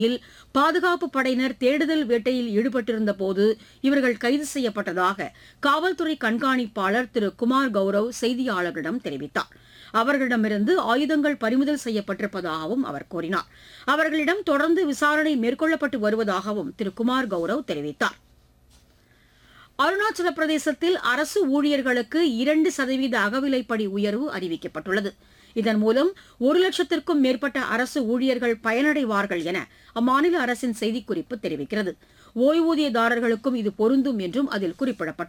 யில் பாதுகாப்பு படையினர் தேடுதல் வேட்டையில் ஈடுபட்டிருந்த போது இவர்கள் கைது செய்யப்பட்டதாக காவல்துறை கண்காணிப்பாளர் திரு குமார் கௌரவ் செய்தியாளர்களிடம் தெரிவித்தார் அவர்களிடமிருந்து ஆயுதங்கள் பறிமுதல் செய்யப்பட்டிருப்பதாகவும் அவர் கூறினார் அவர்களிடம் தொடர்ந்து விசாரணை மேற்கொள்ளப்பட்டு வருவதாகவும் திரு குமார் கௌரவ் தெரிவித்தார் அருணாச்சல பிரதேசத்தில் அரசு ஊழியர்களுக்கு இரண்டு சதவீத அகவிலைப்படி உயர்வு அறிவிக்கப்பட்டுள்ளது இதன் மூலம் ஒரு லட்சத்திற்கும் மேற்பட்ட அரசு ஊழியர்கள் பயனடைவார்கள் என அம்மாநில அரசின் செய்திக்குறிப்பு தெரிவிக்கிறது ஓய்வூதியதாரர்களுக்கும் இது பொருந்தும் என்றும் அதில் குறிப்பிடப்பட்டுள்ளது